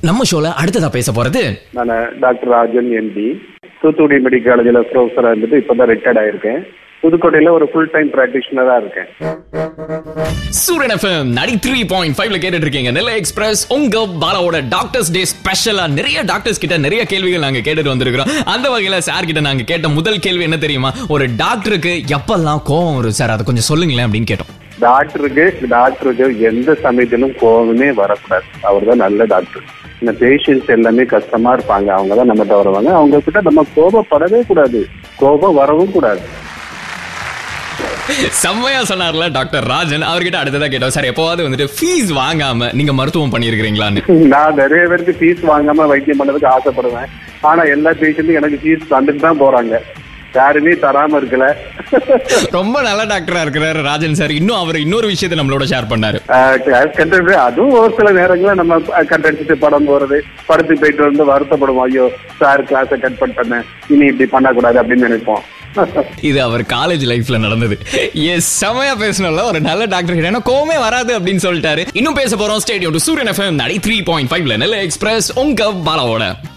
நம்ம ஷோல அடுத்ததா பேச போறது நான் doctor Rajan MP Thoothukudi medical காலேஜில் ப்ரொஃபஸராக இருந்துட்டு இப்போ தான் ரிட்டையர்ட் ஆயிருக்கேன் புதுக்கோட்டையில் ஒரு ஃபுல் டைம் ப்ராக்டிஷனராக இருக்கேன் சூரியன் எஃப்எம் நடி த்ரீ பாயிண்ட் ஃபைவ்ல கேட்டுட்டு இருக்கீங்க நெல்லை எக்ஸ்பிரஸ் உங்க பாலாவோட டாக்டர்ஸ் டே ஸ்பெஷலா நிறைய டாக்டர்ஸ் கிட்ட நிறைய கேள்விகள் நாங்க கேட்டுட்டு வந்திருக்கிறோம் அந்த வகையில சார் கிட்ட நாங்க கேட்ட முதல் கேள்வி என்ன தெரியுமா ஒரு டாக்டருக்கு எப்பெல்லாம் கோவம் வரும் சார் அதை கொஞ்சம் சொல்லுங்களேன் அப்படின்னு கேட்டோம் டாக்டருக்கு டாக்டருக்கு எந்த சமயத்திலும் கோவமே வரக்கூடாது அவர் தான் நல்ல டாக்டர் இந்த பேஷண்ட்ஸ் எல்லாமே கஷ்டமா இருப்பாங்க அவங்க தான் நம்மகிட்ட வருவாங்க அவங்க கிட்ட நம்ம கோபப்படவே கூடாது கோபம் வரவும் கூடாது செம்மையா சொன்னார்ல டாக்டர் ராஜன் அவர்கிட்ட அடுத்ததா கேட்டோம் சார் எப்பவாவது வந்துட்டு ஃபீஸ் வாங்காம நீங்க மருத்துவம் பண்ணியிருக்கிறீங்களான்னு நான் நிறைய பேருக்கு ஃபீஸ் வாங்காம வைத்தியம் பண்ணதுக்கு ஆசைப்படுவேன் ஆனா எல்லா பேஷண்ட்டும் எனக்கு ஃபீஸ் தந்துட்டு தான் போறாங்க யாருமே தராம இருக்கல ரொம்ப நல்ல டாக்டரா இருக்கிறாரு ராஜன் சார் இன்னும் அவர் இன்னொரு விஷயத்தை நம்மளோட ஷேர் பண்ணாரு கண்டென்ட் அதுவும் ஒரு சில நேரங்களில் நம்ம கண்டென்ட் படம் போறது படத்துக்கு போயிட்டு வந்து வருத்தப்படுவோம் ஐயோ சார் கிளாஸை கட் பண்ணிட்டேன் இனி இப்படி பண்ணக்கூடாது அப்படின்னு நினைப்போம் இது அவர் காலேஜ் லைஃப்ல நடந்தது எஸ் செமையா பேசணும்ல ஒரு நல்ல டாக்டர் கிட்ட ஏன்னா கோவமே வராது அப்படின்னு சொல்லிட்டாரு இன்னும் பேச போறோம் stadium to Suryan FM ninety three point ஃபைவ்ல நெல்லை எக்ஸ்பிரஸ் உங்க பாலாவோட